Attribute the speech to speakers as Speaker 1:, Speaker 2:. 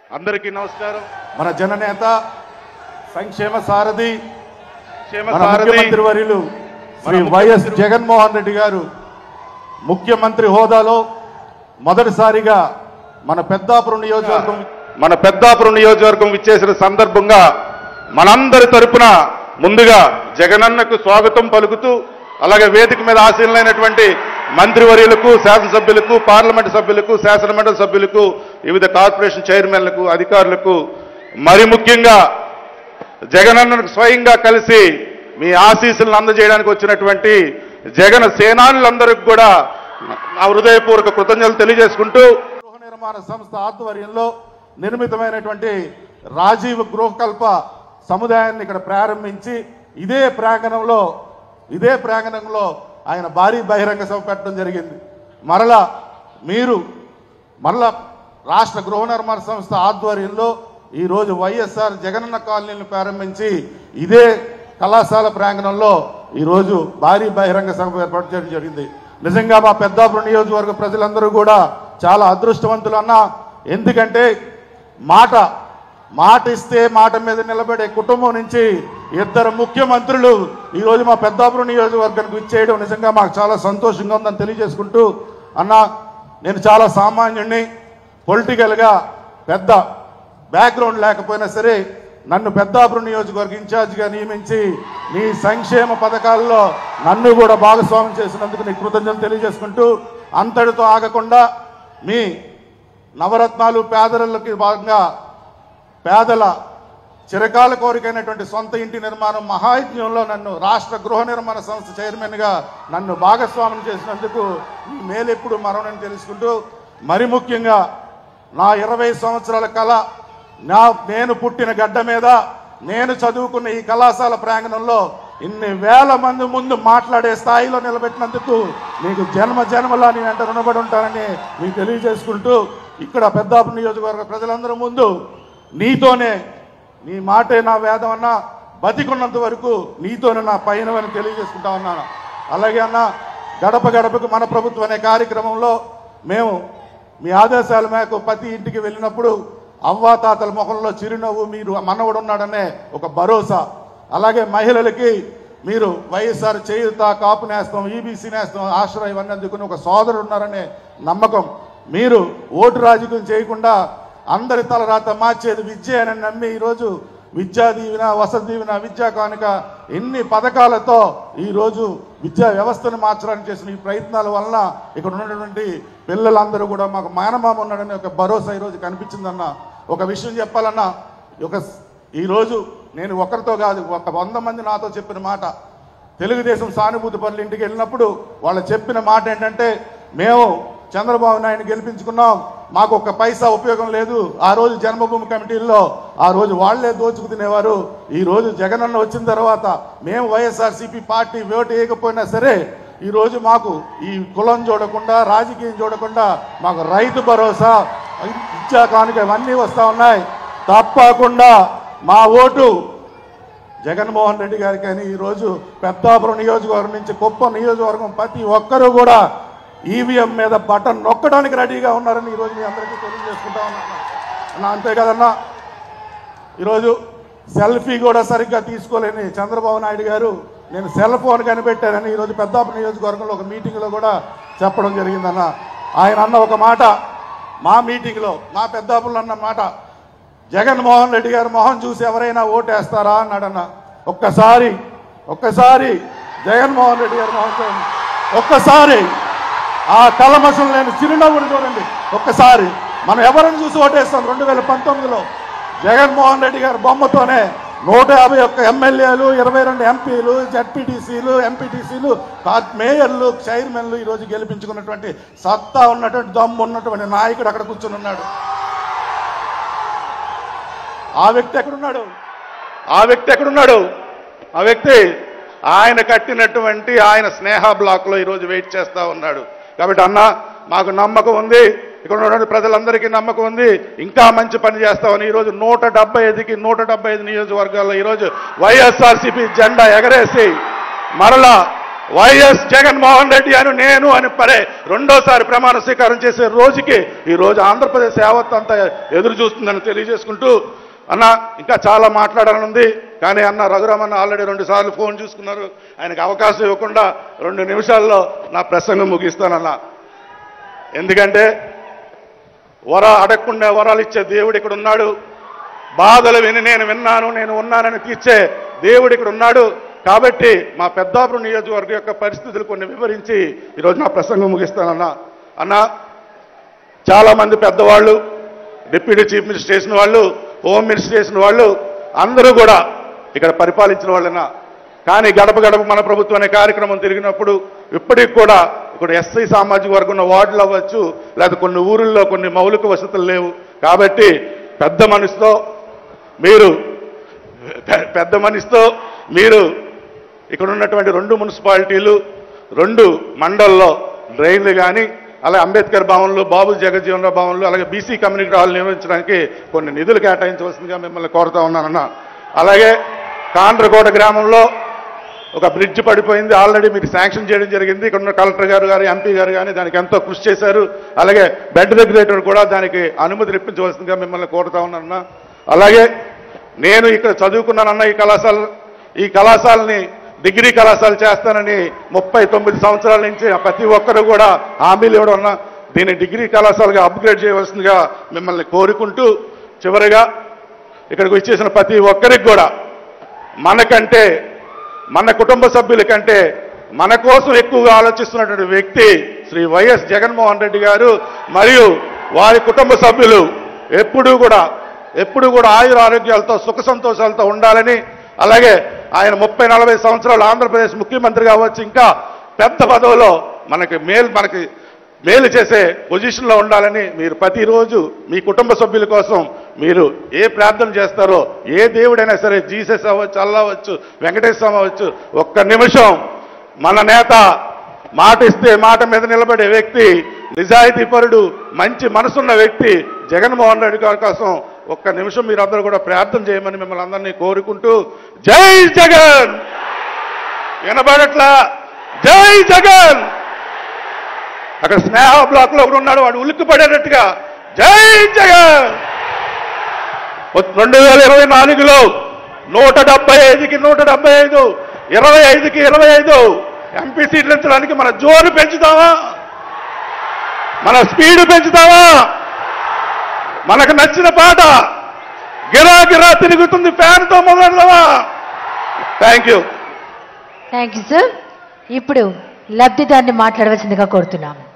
Speaker 1: అందరికీ నమస్కారం
Speaker 2: మన జననేత సంక్షేమ సారథి
Speaker 1: క్షేమ
Speaker 2: మన
Speaker 1: సారథి
Speaker 2: ముఖ్యమంత్రి వర్యులు శ్రీ
Speaker 1: మన
Speaker 2: వైఎస్ జగన్మోహన్ రెడ్డి గారు ముఖ్యమంత్రి హోదాలో మొదటిసారిగా మన పెద్దాపురం నియోజకవర్గం
Speaker 1: మన పెద్దాపురం నియోజకవర్గం ఇచ్చేసిన సందర్భంగా మనందరి తరపున ముందుగా జగనన్నకు స్వాగతం పలుకుతూ అలాగే వేదిక మీద ఆశీనులైనటువంటి మంత్రివర్యులకు శాసనసభ్యులకు పార్లమెంటు సభ్యులకు శాసనమండలి సభ్యులకు వివిధ కార్పొరేషన్ చైర్మన్లకు అధికారులకు మరి ముఖ్యంగా జగనన్నకు స్వయంగా కలిసి మీ ఆశీస్సులను అందజేయడానికి వచ్చినటువంటి జగన్ సేనానులందరికీ కూడా నా హృదయపూర్వక కృతజ్ఞతలు తెలియజేసుకుంటూ
Speaker 2: గృహ నిర్మాణ సంస్థ ఆధ్వర్యంలో నిర్మితమైనటువంటి రాజీవ్ గృహకల్ప సముదాయాన్ని ఇక్కడ ప్రారంభించి ఇదే ప్రాంగణంలో ఇదే ప్రాంగణంలో ఆయన భారీ బహిరంగ సభ పెట్టడం జరిగింది మరలా మీరు మరలా రాష్ట్ర గృహ నిర్మాణ సంస్థ ఆధ్వర్యంలో ఈరోజు వైఎస్ఆర్ జగనన్న కాలనీని ప్రారంభించి ఇదే కళాశాల ప్రాంగణంలో ఈరోజు భారీ బహిరంగ సభ ఏర్పాటు చేయడం జరిగింది నిజంగా మా పెద్దాపురం నియోజకవర్గ ప్రజలందరూ కూడా చాలా అదృష్టవంతులు అన్న ఎందుకంటే మాట మాట ఇస్తే మాట మీద నిలబడే కుటుంబం నుంచి ఇద్దరు ముఖ్యమంత్రులు ఈరోజు మా పెద్దాపురం నియోజకవర్గానికి ఇచ్చేయడం నిజంగా మాకు చాలా సంతోషంగా ఉందని తెలియజేసుకుంటూ అన్న నేను చాలా సామాన్యుణ్ణి పొలిటికల్గా పెద్ద బ్యాక్గ్రౌండ్ లేకపోయినా సరే నన్ను పెద్దాపురం నియోజకవర్గ ఇన్ఛార్జిగా నియమించి నీ సంక్షేమ పథకాల్లో నన్ను కూడా భాగస్వామ్యం చేసినందుకు నీ కృతజ్ఞతలు తెలియజేసుకుంటూ అంతటితో ఆగకుండా మీ నవరత్నాలు పేదలకి భాగంగా పేదల చిరకాల కోరికైనటువంటి సొంత ఇంటి నిర్మాణం మహాయజ్ఞంలో నన్ను రాష్ట్ర గృహ నిర్మాణ సంస్థ చైర్మన్గా నన్ను భాగస్వామ్యం చేసినందుకు ఈ మేలెప్పుడు మరొనని తెలుసుకుంటూ మరి ముఖ్యంగా నా ఇరవై సంవత్సరాల కళ నా నేను పుట్టిన గడ్డ మీద నేను చదువుకున్న ఈ కళాశాల ప్రాంగణంలో ఇన్ని వేల మంది ముందు మాట్లాడే స్థాయిలో నిలబెట్టినందుకు నీకు జన్మ జన్మలా నేను అంటే రుణపడి ఉంటానని మీకు తెలియజేసుకుంటూ ఇక్కడ పెద్దాపు నియోజకవర్గ ప్రజలందరి ముందు నీతోనే నీ మాటే నా వేదం అన్న బతికున్నంత వరకు నీతోనే నా పయనమని తెలియజేసుకుంటా ఉన్నాను అలాగే అన్న గడప గడపకు మన ప్రభుత్వం అనే కార్యక్రమంలో మేము మీ ఆదేశాల మేరకు ప్రతి ఇంటికి వెళ్ళినప్పుడు అవ్వాతాతల ముఖంలో చిరునవ్వు మీరు మనవడు ఉన్నాడనే ఒక భరోసా అలాగే మహిళలకి మీరు వైఎస్ఆర్ చేయుత కాపు నేస్తాం ఈబీసీ నేస్తాం ఆశ్రయం ఇవన్నీ అందుకుని ఒక సోదరుడు ఉన్నారనే నమ్మకం మీరు ఓటు రాజకీయం చేయకుండా అందరి తలరాత మార్చేది విద్య అని నమ్మి ఈరోజు విద్యా దీవెన వసతి దీవెన విద్యా కానుక ఎన్ని పథకాలతో ఈరోజు విద్యా వ్యవస్థను మార్చడానికి చేసిన ఈ ప్రయత్నాల వలన ఇక్కడ ఉన్నటువంటి పిల్లలందరూ కూడా మాకు మానమామ ఉన్నాడని ఒక భరోసా ఈరోజు కనిపించిందన్న ఒక విషయం చెప్పాలన్నా ఒక ఈరోజు నేను ఒకరితో కాదు ఒక వంద మంది నాతో చెప్పిన మాట తెలుగుదేశం సానుభూతి పనులు ఇంటికి వెళ్ళినప్పుడు వాళ్ళు చెప్పిన మాట ఏంటంటే మేము చంద్రబాబు నాయుడు గెలిపించుకున్నాం మాకు ఒక్క పైసా ఉపయోగం లేదు ఆ రోజు జన్మభూమి కమిటీల్లో ఆ రోజు వాళ్లే దోచుకు తినేవారు ఈ రోజు జగనన్న వచ్చిన తర్వాత మేము వైఎస్ఆర్సీపీ పార్టీ ఓటు వేయకపోయినా సరే ఈ రోజు మాకు ఈ కులం చూడకుండా రాజకీయం చూడకుండా మాకు రైతు భరోసా ఇచ్చా కానుక ఇవన్నీ వస్తూ ఉన్నాయి తప్పకుండా మా ఓటు జగన్మోహన్ రెడ్డి గారికి అని ఈరోజు పెద్దాపురం నియోజకవర్గం నుంచి కుప్పం నియోజకవర్గం ప్రతి ఒక్కరూ కూడా ఈవీఎం మీద బటన్ నొక్కడానికి రెడీగా ఉన్నారని ఈరోజు మీ అందరికీ తెలియజేసుకుంటా ఉన్నాను అన్న అంతే కదన్నా ఈరోజు సెల్ఫీ కూడా సరిగ్గా తీసుకోలేని చంద్రబాబు నాయుడు గారు నేను సెల్ ఫోన్ కనిపెట్టానని ఈరోజు పెద్దాపురం నియోజకవర్గంలో ఒక మీటింగ్లో కూడా చెప్పడం జరిగిందన్న ఆయన అన్న ఒక మాట మా మీటింగ్లో మా పెద్దాపురంలో అన్న మాట జగన్మోహన్ రెడ్డి గారు మొహం చూసి ఎవరైనా ఓటేస్తారా అన్నాడన్న ఒక్కసారి ఒక్కసారి జగన్మోహన్ రెడ్డి గారి మొహం చూడండి ఒక్కసారి ఆ కలమసం లేని చిరునవ్వుని చూడండి ఒక్కసారి మనం ఎవరిని చూసి ఓటేస్తాం రెండు వేల పంతొమ్మిదిలో జగన్మోహన్ రెడ్డి గారి బొమ్మతోనే నూట యాభై ఒక్క ఎమ్మెల్యేలు ఇరవై రెండు ఎంపీలు జడ్పీటీసీలు ఎంపీటీసీలు మేయర్లు చైర్మన్లు ఈరోజు గెలిపించుకున్నటువంటి సత్తా ఉన్నటువంటి దమ్ము ఉన్నటువంటి నాయకుడు అక్కడ కూర్చుని ఉన్నాడు ఆ వ్యక్తి ఎక్కడున్నాడు
Speaker 1: ఆ వ్యక్తి ఎక్కడున్నాడు ఆ వ్యక్తి ఆయన కట్టినటువంటి ఆయన స్నేహ బ్లాక్ లో ఈరోజు వెయిట్ చేస్తా ఉన్నాడు కాబట్టి అన్న మాకు నమ్మకం ఉంది ఇక్కడ ఉన్నటువంటి ప్రజలందరికీ నమ్మకం ఉంది ఇంకా మంచి పని చేస్తామని ఈరోజు నూట డెబ్బై ఐదుకి నూట డెబ్బై ఐదు నియోజకవర్గాల్లో ఈరోజు వైఎస్ఆర్సీపీ జెండా ఎగరేసి మరలా వైఎస్ జగన్మోహన్ రెడ్డి అని నేను అని పరే రెండోసారి ప్రమాణ స్వీకారం చేసే రోజుకి ఈ రోజు ఆంధ్రప్రదేశ్ యావత్ అంతా ఎదురు చూస్తుందని తెలియజేసుకుంటూ అన్న ఇంకా చాలా మాట్లాడాలని ఉంది కానీ అన్న రఘురామన్న ఆల్రెడీ రెండు సార్లు ఫోన్ చూసుకున్నారు ఆయనకు అవకాశం ఇవ్వకుండా రెండు నిమిషాల్లో నా ప్రసంగం ముగిస్తానన్న ఎందుకంటే వర అడగకుండా వరాలు ఇచ్చే దేవుడు ఇక్కడ ఉన్నాడు బాధలు విని నేను విన్నాను నేను ఉన్నానని తీర్చే దేవుడు ఇక్కడ ఉన్నాడు కాబట్టి మా పెద్దాపురం నియోజకవర్గం యొక్క పరిస్థితులు కొన్ని వివరించి ఈరోజు నా ప్రసంగం ముగిస్తానన్నా అన్న చాలా మంది పెద్దవాళ్ళు డిప్యూటీ చీఫ్ మినిస్టర్ చేసిన వాళ్ళు హోమ్ మినిస్టర్ చేసిన వాళ్ళు అందరూ కూడా ఇక్కడ పరిపాలించిన వాళ్ళైనా కానీ గడప గడప మన ప్రభుత్వం అనే కార్యక్రమం తిరిగినప్పుడు ఇప్పటికి కూడా ఇక్కడ ఎస్సీ సామాజిక వర్గం ఉన్న వార్డులు అవ్వచ్చు లేదా కొన్ని ఊరుల్లో కొన్ని మౌలిక వసతులు లేవు కాబట్టి పెద్ద మనసుతో మీరు పె- పెద్ద మనిషితో మీరు ఇక్కడ ఉన్నటువంటి రెండు మున్సిపాలిటీలు రెండు మండల్లో డ్రైన్లు కానీ అలాగే అంబేద్కర్ భవన్లు బాబు జగజ్జీవన్ రావు భవన్లు అలాగే బీసీ కమ్యూనిటీ హాల్ నిర్వహించడానికి కొన్ని నిధులు కేటాయించవలసిందిగా మిమ్మల్ని కోరుతా ఉన్నానన్న అలాగే కాండ్రకోట గ్రామంలో ఒక బ్రిడ్జ్ పడిపోయింది ఆల్రెడీ మీరు శాంక్షన్ చేయడం జరిగింది ఇక్కడ ఉన్న కలెక్టర్ గారు గారు ఎంపీ గారు కానీ దానికి ఎంతో కృషి చేశారు అలాగే బెడ్ రెగ్యులేటర్ కూడా దానికి అనుమతి ఇప్పించవలసిందిగా మిమ్మల్ని కోరుతా ఉన్నానన్న అలాగే నేను ఇక్కడ చదువుకున్నానన్న ఈ కళాశాల ఈ కళాశాలని డిగ్రీ కళాశాల చేస్తానని ముప్పై తొమ్మిది సంవత్సరాల నుంచి ప్రతి ఒక్కరు కూడా హామీలు ఇవ్వడం వలన దీన్ని డిగ్రీ కళాశాలగా అప్గ్రేడ్ చేయవలసిందిగా మిమ్మల్ని కోరుకుంటూ చివరిగా ఇక్కడికి వచ్చేసిన ప్రతి ఒక్కరికి కూడా మనకంటే మన కుటుంబ సభ్యుల కంటే మన కోసం ఎక్కువగా ఆలోచిస్తున్నటువంటి వ్యక్తి శ్రీ వైఎస్ జగన్మోహన్ రెడ్డి గారు మరియు వారి కుటుంబ సభ్యులు ఎప్పుడూ కూడా ఎప్పుడూ కూడా ఆయుర ఆరోగ్యాలతో సుఖ సంతోషాలతో ఉండాలని అలాగే ఆయన ముప్పై నలభై సంవత్సరాలు ఆంధ్రప్రదేశ్ ముఖ్యమంత్రి కావచ్చు ఇంకా పెద్ద పదవిలో మనకి మేలు మనకి మేలు చేసే పొజిషన్లో ఉండాలని మీరు ప్రతిరోజు మీ కుటుంబ సభ్యుల కోసం మీరు ఏ ప్రార్థన చేస్తారో ఏ దేవుడైనా సరే జీసస్ అవ్వచ్చు అల్లా అవ్వచ్చు వెంకటేశ్వర అవ్వచ్చు ఒక్క నిమిషం మన నేత మాట ఇస్తే మాట మీద నిలబడే వ్యక్తి నిజాయితీపరుడు మంచి మనసున్న వ్యక్తి జగన్మోహన్ రెడ్డి గారి కోసం ఒక్క నిమిషం మీరందరూ కూడా ప్రార్థన చేయమని మిమ్మల్ని అందరినీ కోరుకుంటూ జై జగన్ వినబడట్లా జై జగన్ అక్కడ స్నేహ బ్లాక్ లో ఒకడు ఉన్నాడు వాడు ఉలిక్కి పడేటట్టుగా జై జగన్ రెండు వేల ఇరవై నాలుగులో నూట డెబ్బై ఐదుకి నూట డెబ్బై ఐదు ఇరవై ఐదుకి ఇరవై ఐదు ఎంపీ సీట్లు ఇచ్చడానికి మన జోరు పెంచుతావా మన స్పీడ్ పెంచుతావా మనకు నచ్చిన పాట గిరా గిరా తిరుగుతుంది ఫ్యాన్తో మొదలవా thank you
Speaker 3: thank you sir ఇప్పుడు లబ్ధిదారిని మాట్లాడవలసిందిగా కోరుతున్నాము